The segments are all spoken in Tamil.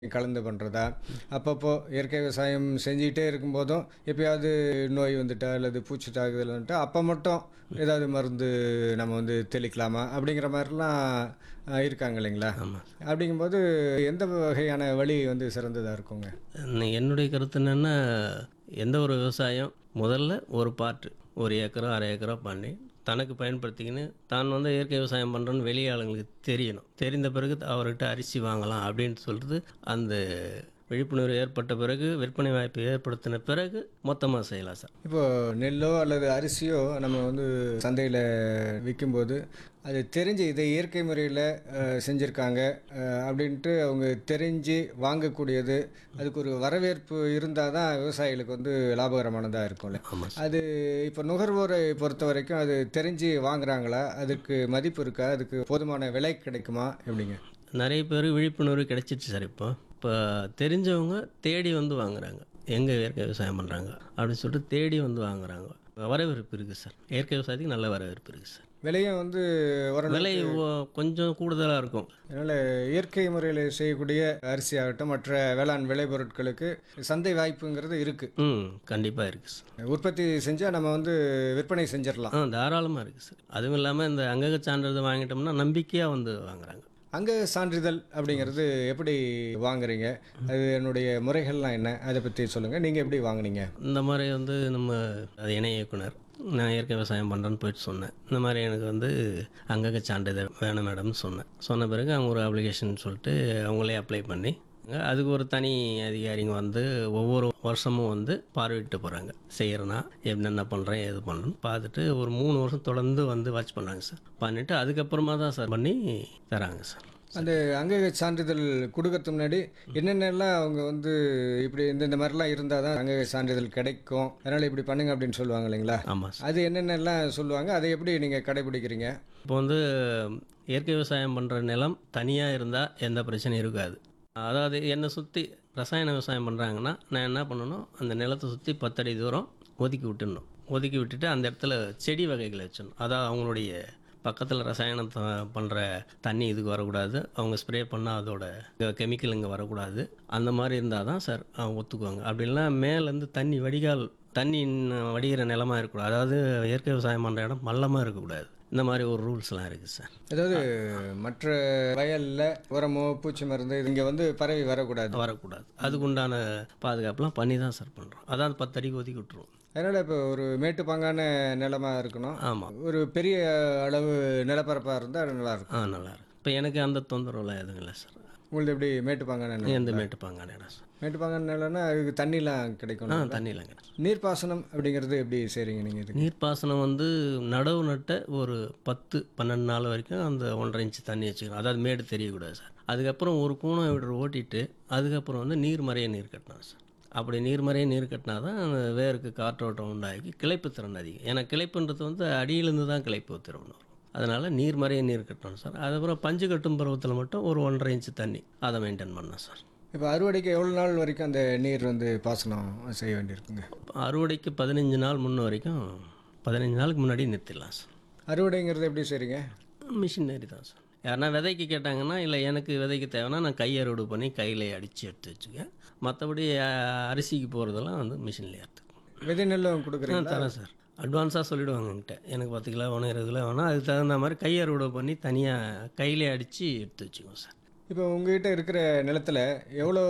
கலந்து பண்ணுறதா அப்பப்போ இயற்கை விவசாயம் செஞ்சுக்கிட்டே இருக்கும்போதும் எப்பயாவது நோய் வந்துட்டா அல்லது பூச்சி தாக்குதல் வந்துட்டா அப்போ மட்டும் ஏதாவது மருந்து நம்ம வந்து தெளிக்கலாமா அப்படிங்கிற மாதிரிலாம் அஹ், இருக்காங்க இல்லைங்களா அப்படிங்கும்போது எந்த வகையான வழி வந்து சிறந்ததாக இருக்குங்க இன்னும் என்னுடைய கருத்து என்னென்னா எந்த ஒரு விவசாயம் முதல்ல ஒரு பார்ட்டு ஒரு ஏக்கரோ அரை ஏக்கரோ பண்ணி தனக்கு பயன்படுத்திக்கின்னு தான் வந்து இயற்கை விவசாயம் பண்ணுறோன்னு வெளி ஆளுங்களுக்கு தெரியணும் தெரிந்த பிறகு அவர்கிட்ட அரிசி வாங்கலாம் அப்படின்னு சொல்லிட்டு அந்த விழிப்புணர்வு ஏற்பட்ட பிறகு விற்பனை வாய்ப்பு ஏற்படுத்தின பிறகு மொத்தமாக செய்யலாம் சார் இப்போ நெல்லோ அல்லது அரிசியோ நம்ம வந்து சந்தையில் விற்கும்போது அது தெரிஞ்சு இதை இயற்கை முறையில் செஞ்சுருக்காங்க அஹ், அப்படின்ட்டு அவங்க தெரிஞ்சு வாங்கக்கூடியது அதுக்கு ஒரு வரவேற்பு இருந்தால் தான் விவசாயிகளுக்கு வந்து லாபகரமானதாக இருக்கும்ல ஆமாம் அது இப்போ நுகர்வோரை பொறுத்த வரைக்கும் அது தெரிஞ்சு வாங்குறாங்களா அதுக்கு மதிப்பு இருக்கா அதுக்கு போதுமான விலை கிடைக்குமா எப்படிங்க நிறைய பேர் விழிப்புணர்வு கிடைச்சிச்சு சார் இப்போ இப்போ தெரிஞ்சவங்க தேடி வந்து வாங்குறாங்க எங்கே இயற்கை விவசாயம் பண்ணுறாங்க அப்படின்னு சொல்லிட்டு தேடி வந்து வாங்குறாங்க வரவேற்பு இருக்குது சார் இயற்கை விவசாயத்துக்கு நல்ல வரவேற்பு இருக்குது சார் விலையும் வந்து ஓரளவு விலை ஓ- கொஞ்சம் கூடுதலாக இருக்கும் அதனால் இயற்கை முறையில் செய்யக்கூடிய அரிசி ஆகட்டும் மற்ற வேளாண் விளைபொருட்களுக்கு சந்தை வாய்ப்புங்கிறது இருக்குது ம் கண்டிப்பாக இருக்குது சார் உற்பத்தி செஞ்சால் நம்ம வந்து விற்பனை செஞ்சிடலாம் ஆ தாராளமாக இருக்குது சார் அதுவும் இல்லாமல் இந்த அங்கக சான்றிதழ் வாங்கிட்டோம்னா நம்பிக்கையாக வந்து வாங்குறாங்க அங்கே சான்றிதழ் அப்படிங்கிறது எப்படி வாங்குறீங்க அது என்னுடைய முறைகள்லாம் என்ன அதை பற்றி சொல்லுங்கள் நீங்கள் எப்படி வாங்குனீங்க இந்த மாதிரி வந்து நம்ம அது இணை இயக்குனர் நான் இயற்கை விவசாயம் பண்ணுறேன்னு போயிட்டு சொன்னேன் இந்த மாதிரி எனக்கு வந்து அங்கக சான்றிதழ் வேணும் மேடம்னு சொன்னேன் சொன்ன பிறகு அவங்க ஒரு அப்ளிகேஷன் சொல்லிட்டு அவங்களே அப்ளை பண்ணி அதுக்கு ஒரு தனி அதிகாரிங்க வந்து ஒவ்வொரு வருஷமும் வந்து பார்வையிட்டு போகிறாங்க செய்கிறேன்னா என்னென்ன பண்ணுறேன் ஏது பண்ணுறேன்னு பார்த்துட்டு ஒரு மூணு வருஷம் தொடர்ந்து வந்து வாட்ச் பண்ணாங்க சார் பண்ணிவிட்டு அதுக்கப்புறமா தான் சார் பண்ணி தராங்க சார் அந்த அங்கக சான்றிதழ் கொடுக்கறதுக்கு முன்னாடி என்னென்னலாம் அவங்க வந்து இப்படி இந்த இந்த மாதிரிலாம் இருந்தால் தான் அங்கக சான்றிதழ் கிடைக்கும் அதனால் இப்படி பண்ணுங்க அப்படின்னு சொல்லுவாங்க இல்லைங்களா ஆமாம் சார் அது என்னென்னலாம் சொல்லுவாங்க அதை எப்படி நீங்கள் கடைபிடிக்கிறீங்க இப்போ வந்து இயற்கை விவசாயம் பண்ணுற நிலம் தனியாக இருந்தால் எந்த பிரச்சனையும் இருக்காது அதாவது என்னை சுற்றி ரசாயன விவசாயம் பண்ணுறாங்கன்னா நான் என்ன பண்ணணும் அந்த நிலத்தை சுற்றி பத்தடி தூரம் ஒதுக்கி விட்டுடணும் ஒதுக்கி விட்டுட்டு அந்த இடத்துல செடி வகைகளை வச்சிடணும் அதாவது அவங்களுடைய பக்கத்தில் ரசாயனம் பண்ணுற தண்ணி இதுக்கு வரக்கூடாது அவங்க ஸ்ப்ரே பண்ணால் அதோட கெமிக்கல் இங்கே வரக்கூடாது அந்த மாதிரி இருந்தால் தான் சார் அவங்க ஒத்துக்குவாங்க அப்படி இல்லைன்னா மேலேருந்து தண்ணி வடிகால் தண்ணி இன்னும் வடிகிற நிலமா இருக்கக்கூடாது அதாவது இயற்கை விவசாயம் பண்ணுற இடம் மல்லமாக இருக்கக்கூடாது இந்த மாதிரி ஒரு ரூல்ஸ்லாம் இருக்குது சார் அதாவது மற்ற வயலில் உரமோ பூச்சி மருந்து இங்கே வந்து பரவி வரக்கூடாது வரக்கூடாது அதுக்கு உண்டான பாதுகாப்புலாம் பண்ணி தான் சார் பண்ணுறோம் அதான் பத்து அடிக்கு ஒதுக்கி விட்டுருவோம் அதனால் இப்போ ஒரு மேட்டுப்பாங்கான நிலமா இருக்கணும் ஆமாம் ஒரு பெரிய அளவு நிலப்பரப்பாக இருந்தால் நல்லாயிருக்கும் ஆ நல்லா இருக்கு இப்போ எனக்கு அந்த தொந்தரவுலாம் எதுவும் இல்லை சார் உங்களுது எப்படி மேட்டுப்பாங்கான நிலம் எந்த மேட்டுப்பாங்கான இடம் சார் மேட்டுப்பாங்கான நிலம்னா அதுக்கு தண்ணிலாம் ஆ கிடைக்கும் தண்ணியில் கிடையாது நீர்ப்பாசனம் அப்படிங்கிறது எப்படி செய்கிறீங்க நீங்கள் இதுக்கு நீர்ப்பாசனம் வந்து நடவு நட்ட ஒரு பத்து பன்னெண்டு நாள் வரைக்கும் அந்த ஒன்றரை இன்ச்சு தண்ணி வச்சுக்கணும் அதாவது மேடு தெரியக்கூடாது சார் அதுக்கப்புறம் ஒரு கூணம் விடுற ஓட்டிட்டு அதுக்கப்புறம் வந்து நீர்மறைய நீர் கட்டணும் சார் அப்படி நீர்மறைய நீர் கட்டினா தான் அந்த வேருக்கு காற்றோட்டம் உண்டாகி கிளைப்பு திறன் அதிகம் ஏன்னா கிளைப்புன்றது வந்து அடியிலேருந்து தான் கிளைப்பு திறன் வரும் அதனால் நீர்மறைய நீர் கட்டணும் சார் அதுக்கப்புறம் பஞ்சு கட்டும் பருவத்தில் மட்டும் ஒரு ஒன்றரை இன்ச்சு தண்ணி அதை மெயின்டைன் பண்ணணும் சார் இப்போ அறுவடைக்கு எவ்வளோ நாள் வரைக்கும் அந்த நீர் வந்து பாசனம் செய்ய வேண்டியிருக்குங்க அறுவடைக்கு பதினஞ்சு நாள் முன்ன வரைக்கும் பதினஞ்சு நாளுக்கு முன்னாடி நிறுத்திடலாம் சார் அறுவடைங்கிறது எப்படி செய்கிறீங்க மிஷினரி தான் சார் யாருன்னா விதைக்கு கேட்டாங்கன்னா இல்லை எனக்கு விதைக்கு தேவைன்னா நான் கை அறுவடை பண்ணி கையில் அடித்து எடுத்து வச்சுக்கேன் மற்றபடி அஹ், அரிசிக்கு போகிறதெல்லாம் வந்து மிஷின்லேயே எடுத்துக்குவேன் விதை நெல்லும் ஆ கொடுக்குறீங்களா தரேன் சார் அட்வான்ஸாக சொல்லிவிடுவாங்க என்கிட்ட எனக்கு பத்து கிலோ வேணும் இருபது கிலோ வேணும் அதுக்கு தகுந்த மாதிரி கை அறுவடை பண்ணி தனியாக கையிலே அடித்து எடுத்து வச்சுக்குவோம் சார் இப்போ உங்ககிட்ட இருக்கிற நிலத்துல எவ்வளோ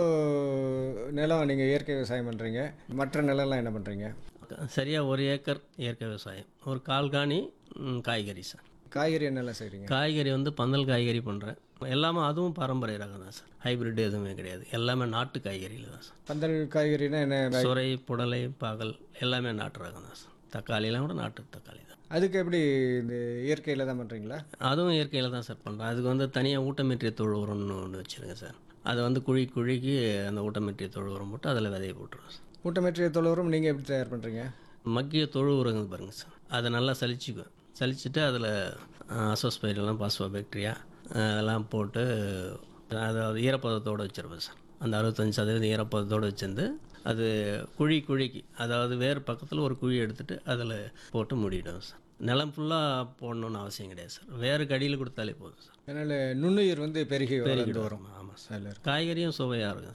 நிலம் நீங்கள் இயற்கை விவசாயம் பண்ணுறீங்க மற்ற நிலம்லாம் என்ன பண்ணுறீங்க சரியாக ஒரு ஏக்கர் இயற்கை விவசாயம் ஒரு கால் காணி ம், காய்கறி சார் காய்கறி என்னெல்லாம் செய்கிறீங்க காய்கறி வந்து பந்தல் காய்கறி பண்ணுறேன் எல்லாமே அதுவும் பாரம்பரிய ரகம் தான் சார் ஹைபிரிட் எதுவுமே கிடையாது எல்லாமே நாட்டு காய்கறியில் தான் சார் பந்தல் காய்கறினா என்ன சுரை புடலை பாகல் எல்லாமே நாட்டு ரகம் தான் சார் தக்காளிலாம் கூட நாட்டு தக்காளி தான் அதுக்கு எப்படி இந்த இயற்கையில் தான் பண்ணுறீங்களா அதுவும் இயற்கையில் தான் சார் பண்ணுறேன் அதுக்கு வந்து தனியாக ஊட்டமேற்றிய தொழு உரம்னு ஒன்று வச்சுருங்க சார் அதை வந்து குழி குழிக்கு அந்த ஊட்டமேற்றிய தொழு உரம் போட்டு அதில் விதைய போட்டுருவோம் சார் ஊட்டமேற்றிய தொழுவரும் நீங்கள் எப்படி தயார் பண்ணுறீங்க மக்கிய தொழு உரங்க பாருங்கள் சார் அதை நல்லா சலிச்சுக்குவேன் சலிச்சுட்டு அதில் அசோஸ்பைரெல்லாம் பாஸ்போ பாக்டீரியா அதெல்லாம் போட்டு அதாவது ஈரப்பதத்தோடு வச்சுருப்பேன் சார் அந்த அறுபத்தஞ்சு சதவீதம் ஈரப்பதத்தோடு வச்சிருந்து அது குழி குழிக்கு அதாவது வேறு பக்கத்தில் ஒரு குழி எடுத்துட்டு அதில் போட்டு மூடிடுவேன் சார் நிலம் ஃபுல்லாக போடணுன்னு அவசியம் கிடையாது சார் வேருக்கு அடியில் கொடுத்தாலே போதும் சார் அதனால் நுண்ணுயிர் வந்து பெருகி வளர்ந்து வரும் ஆமாம் சார் அதில் காய்கறியும் சுவையாக இருக்கும்